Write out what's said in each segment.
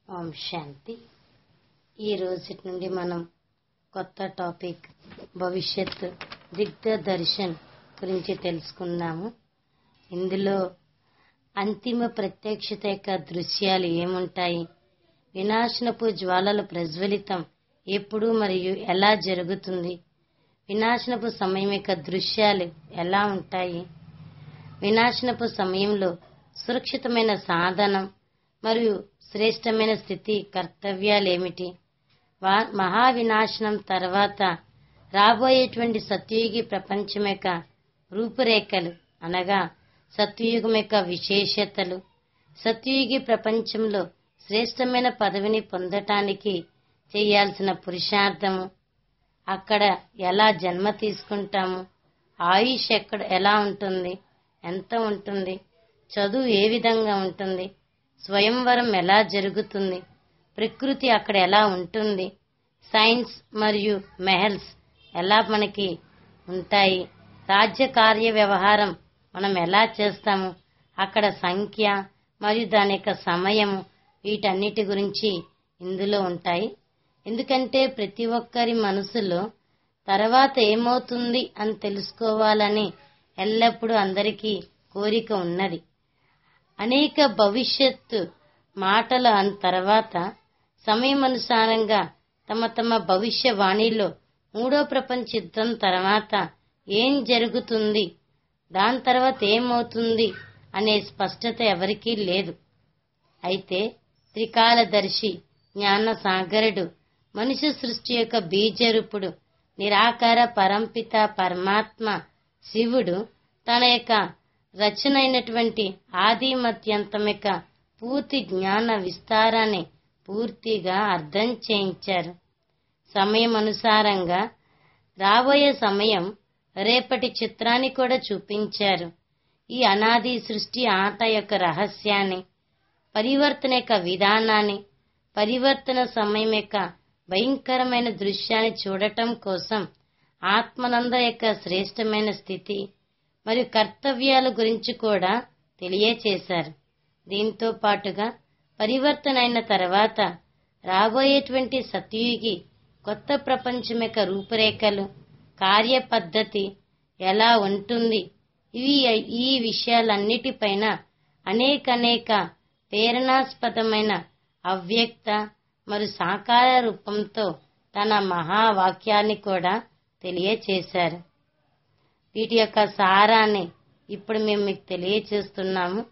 ఓం శాంతి ఈ రోజు నుండి మనం కొత్త టాపిక్ భవిష్యత్ దిగ్ధ దర్శన్ గురించి తెలుసుకుందాము ఇందులో అంతిమ ప్రత్యక్షత యొక్క దృశ్యాలు ఏముంటాయి వినాశనపు జ్వాలల ప్రజ్వలితం ఎప్పుడు మరియు ఎలా జరుగుతుంది వినాశనపు సమయం యొక్క దృశ్యాలు ఎలా ఉంటాయి వినాశనపు సమయంలో సురక్షితమైన సాధనం మరియు శ్రేష్టమైన స్థితి కర్తవ్యాలేమిటి వా- మహావినాశనం తర్వాత రాబోయేటువంటి సత్యయుగి ప్రపంచం యొక్క రూపురేఖలు అనగా సత్యయుగం యొక్క విశేషతలు సత్యయుగి ప్రపంచంలో శ్రేష్టమైన పదవిని పొందటానికి చేయాల్సిన పురుషార్థము అక్కడ ఎలా జన్మ తీసుకుంటాము ఆయుష్ ఎక్కడ ఎలా ఉంటుంది ఎంత ఉంటుంది చదువు ఏ విధంగా ఉంటుంది స్వయంవరం ఎలా జరుగుతుంది ప్రకృతి అక్కడ ఎలా ఉంటుంది సైన్స్ మరియు మెహల్స్ ఎలా మనకి ఉంటాయి రాజ్య కార్య వ్యవహారం మనం ఎలా చేస్తాము అక్కడ సంఖ్య మరియు దాని యొక్క సమయము వీటన్నిటి గురించి ఇందులో ఉంటాయి ఎందుకంటే ప్రతి ఒక్కరి మనసులో తర్వాత ఏమవుతుంది అని తెలుసుకోవాలని ఎల్లప్పుడూ అందరికీ కోరిక ఉన్నది అనేక భవిష్యత్తు మాటల అన్ తర్వాత సమయమనుసారంగా తమ తమ భవిష్యవాణిలో మూడో ప్రపంచ యుద్ధం తర్వాత ఏం జరుగుతుంది దాని తర్వాత ఏమవుతుంది అనే స్పష్టత ఎవరికీ లేదు అయితే త్రికాలదర్శి జ్ఞాన సాగరుడు మనిషి సృష్టి యొక్క బీజరూపుడు నిరాకార పరంపిత పరమాత్మ శివుడు తన యొక్క రచన అయినటువంటి ఆది మధ్యంతం యొక్క పూర్తి జ్ఞాన విస్తారాన్ని పూర్తిగా అర్థం చేయించారు సమయం అనుసారంగా రాబోయే సమయం రేపటి చిత్రాన్ని కూడా చూపించారు ఈ అనాది సృష్టి ఆట యొక్క రహస్యాన్ని పరివర్తన యొక్క విధానాన్ని పరివర్తన సమయం యొక్క భయంకరమైన దృశ్యాన్ని చూడటం కోసం ఆత్మనంద యొక్క శ్రేష్టమైన స్థితి మరియు కర్తవ్యాల గురించి కూడా తెలియచేశారు దీంతో పాటుగా పరివర్తన అయిన తర్వాత రాబోయేటువంటి సత్యుగి కొత్త ప్రపంచం యొక్క రూపురేఖలు కార్యపద్ధతి ఎలా ఉంటుంది ఇవి ఈ విషయాలన్నిటిపైన అనేకనేక ప్రేరణాస్పదమైన అవ్యక్త మరియు సాకార రూపంతో తన మహావాక్యాన్ని కూడా తెలియచేశారు వీటి యొక్క సారాన్ని ఇప్పుడు మేము మీకు తెలియచేస్తున్నాము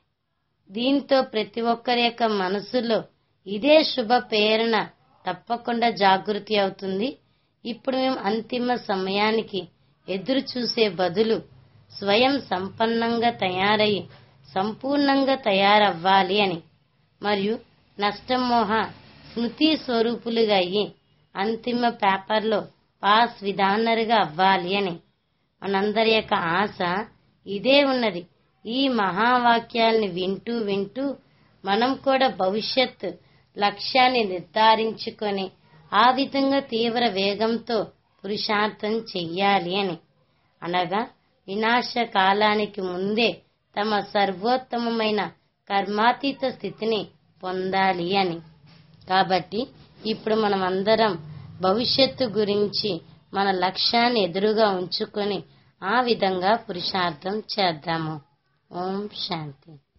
దీంతో ప్రతి ఒక్కరి యొక్క మనసులో ఇదే శుభ ప్రేరణ తప్పకుండా జాగృతి అవుతుంది ఇప్పుడు మేము అంతిమ సమయానికి ఎదురు చూసే బదులు స్వయం సంపన్నంగా తయారయ్యి సంపూర్ణంగా తయారవ్వాలి అని మరియు నష్టమోహ స్మృతి స్వరూపులుగా అయ్యి అంతిమ పేపర్లో పాస్ విధానరుగా అవ్వాలి అని మనందరి యొక్క ఆశ ఇదే ఉన్నది ఈ మహావాక్యాల్ని వింటూ వింటూ మనం కూడా భవిష్యత్ లక్ష్యాన్ని నిర్ధారించుకొని ఆ విధంగా తీవ్ర వేగంతో పురుషార్థం చెయ్యాలి అని అనగా వినాశ కాలానికి ముందే తమ సర్వోత్తమమైన కర్మాతీత స్థితిని పొందాలి అని కాబట్టి ఇప్పుడు మనం అందరం భవిష్యత్తు గురించి మన లక్ష్యాన్ని ఎదురుగా ఉంచుకొని ఆ విధంగా పురుషార్థం చేద్దాము ఓం శాంతి